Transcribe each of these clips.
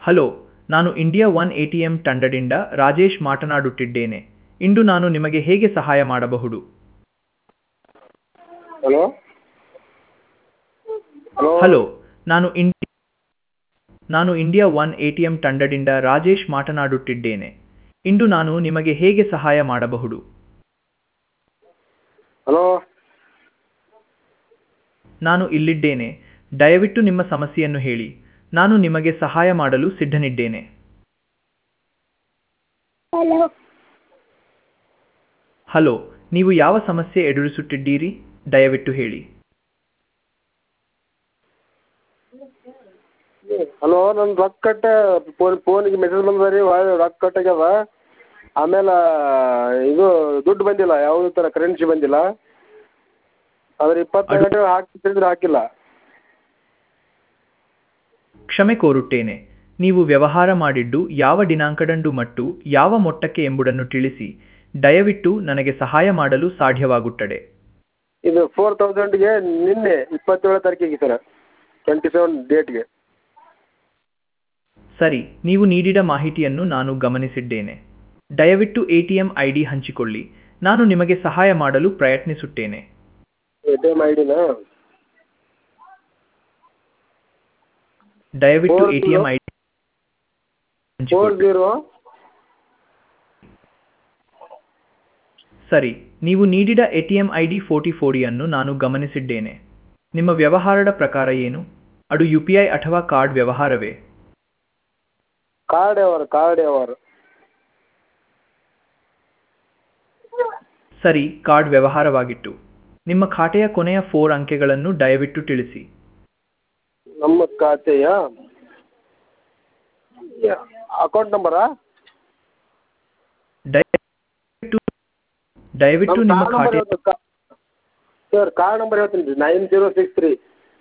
hello ನಾನು India one A T M ತಂಡದಿಂದ ರಾಜೇಶ್ ಮಾತನಾಡುತ್ತಿದ್ದೇನೆ ಇಂದು ನಾನು ನಿಮಗೆ ಹೇಗೆ ಸಹಾಯ ಮಾಡಬಹುದು ಹಲೋ ಹಲೋ ಹಲೋ ನಾನು ಇಂಡಿ ನಾನು India one A T M ತಂಡದಿಂದ ರಾಜೇಶ್ ಮಾತನಾಡುತ್ತಿದ್ದೇನೆ ಇಂದು ನಾನು ನಿಮಗೆ ಹೇಗೆ ಸಹಾಯ ಮಾಡಬಹುದು ಹಲೋ ನಾನು ಇಲ್ಲಿದ್ದೇನೆ ದಯವಿಟ್ಟು ನಿಮ್ಮ ಸಮಸ್ಯೆಯನ್ನು ಹೇಳಿ ನಾನು ನಿಮಗೆ ಸಹಾಯ ಮಾಡಲು ಸಿದ್ಧನಿದ್ದೇನೆ ಹಲೋ ಹಲೋ ನೀವು ಯಾವ ಸಮಸ್ಯೆ ಎದುರಿಸುತ್ತಿದ್ದೀರಿ ದಯವಿಟ್ಟು ಹೇಳಿ ಹಲೋ ನನ್ನ ರೊಕ್ಕ ಕಟ್ಟ ಫೋನ್ ಫೋನಿಗೆ ಮೆಸೇಜ್ ಬಂದದ ರೀ ಒಳ್ಳೆ ರೊಕ್ಕ ಕಟ್ಟಾಗ್ಯದ ಆಮೇಲೆ ಇದು ದುಡ್ಡು ಬಂದಿಲ್ಲ ಯಾವುದೇ ಥರ ಕರೆನ್ಸಿ ಬಂದಿಲ್ಲ ಆದ್ರೆ ಇಪ್ಪತ್ತು ಗಂಟೆ ಹಾಕ್ತಿದ್ರೆ ಹಾಕಿಲ್ಲ ಕ್ಷಮೆ ಕೋರುತ್ತೇನೆ ನೀವು ವ್ಯವಹಾರ ಮಾಡಿದ್ದು ಯಾವ ದಿನಾಂಕದಂದು ಮತ್ತು ಯಾವ ಮೊತ್ತಕ್ಕೆ ಎಂಬುದನ್ನು ತಿಳಿಸಿ ದಯವಿಟ್ಟು ನನಗೆ ಸಹಾಯ ಮಾಡಲು ಸಾಧ್ಯವಾಗುತ್ತದೆ ಇದು ಫೋರ್ ತೌಸಂಡ್ಗೆ ನಿನ್ನೆ ಇಪ್ಪತ್ತೇಳು ತಾರೀಕಿಗೆ ಸರ್ ಟ್ವೆಂಟಿ ಸೆವೆನ್ ಡೇಟ್ಗೆ ಸರಿ ನೀವು ನೀಡಿದ ಮಾಹಿತಿಯನ್ನು ನಾನು ಗಮನಿಸಿದ್ದೇನೆ ದಯವಿಟ್ಟು A T M I D ಹಂಚಿಕೊಳ್ಳಿ ನಾನು ನಿಮಗೆ ಸಹಾಯ ಮಾಡಲು ಪ್ರಯತ್ನಿಸುತ್ತೇನೆ ಎ ಟಿ ಎಮ್ ಐ ಡಿನಾ ದಯವಿಟ್ಟು A T M I D four ಹಂಚಿಕೊಳ್ಳಿ ಜೀರೋ ಸರಿ ನೀವು ನೀಡಿದ A T M I D forty ಫೋರಿಯನ್ನು ನಾನು ಗಮನಿಸಿದ್ದೇನೆ ನಿಮ್ಮ ವ್ಯವಹಾರದ ಪ್ರಕಾರ ಏನು ಅದು ಯು ಪಿ ಐ ಅಥವಾ ಕಾರ್ಡ್ ವ್ಯವಹಾರವೇ ಕಾರ್ಡ್ ಯಾವಾರ ಕಾರ್ಡ್ ಯಾವಾರ ಸರಿ ಕಾರ್ಡ್ ವ್ಯವಹಾರವಾಗಿತ್ತು ನಿಮ್ಮ ಖಾತೆಯ ಕೊನೆಯ ಫೋರ್ ಅಂಕೆಗಳನ್ನು ದಯವಿಟ್ಟು ತಿಳಿಸಿ ನಮ್ಮ ಖಾತೆಯ ಅಕೌಂಟ್ ನಂಬರಾ ದಯವಿಟ್ಟು ದಯವಿಟ್ಟು ನಿಮ್ಮ ಖಾತೆ ಸರ್ ಕಾರ್ಡ್ ನಂಬರ್ ಹೇಳ್ತೀನಿ ರೀ ನೈನ್ ಜೀರೋ ಸಿಕ್ಸ್ ತ್ರೀ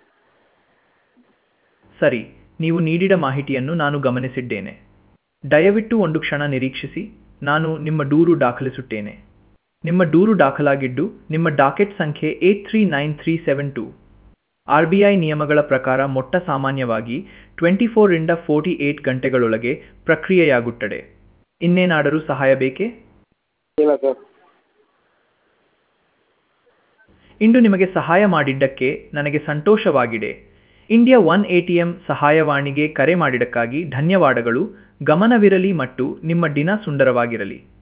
ಸರಿ ನೀವು ನೀಡಿದ ಮಾಹಿತಿಯನ್ನು ನಾನು ಗಮನಿಸಿದ್ದೇನೆ ದಯವಿಟ್ಟು ಒಂದು ಕ್ಷಣ ನಿರೀಕ್ಷಿಸಿ ನಾನು ನಿಮ್ಮ ದೂರು ದಾಖಲಿಸುತ್ತೇನೆ ನಿಮ್ಮ ದೂರು ದಾಖಲಾಗಿದ್ದು ನಿಮ್ಮ ಡಾಕೆಟ್ ಸಂಖ್ಯೆ eight three nine three seven two R B I ನಿಯಮಗಳ ಪ್ರಕಾರ ಮೊಟ್ಟ ಸಾಮಾನ್ಯವಾಗಿ ಟ್ವೆಂಟಿ ಫೋರಿಂದ ಫೋರ್ಟಿ ಏಟ್ ಗಂಟೆಗಳೊಳಗೆ ಪ್ರಕ್ರಿಯೆಯಾಗುತ್ತದೆ ಇನ್ನೇನಾದರೂ ಸಹಾಯ ಬೇಕೇ ಇಲ್ಲ ಸರ್ ಇಂದು ನಿಮಗೆ ಸಹಾಯ ಮಾಡಿದ್ದಕ್ಕೆ ನನಗೆ ಸಂತೋಷವಾಗಿದೆ India one A T M ಸಹಾಯವಾಣಿಗೆ ಕರೆ ಮಾಡಿದ್ದಕ್ಕಾಗಿ ಧನ್ಯವಾದಗಳು ಗಮನವಿರಲಿ ಮತ್ತು ನಿಮ್ಮ ದಿನ ಸುಂದರವಾಗಿರಲಿ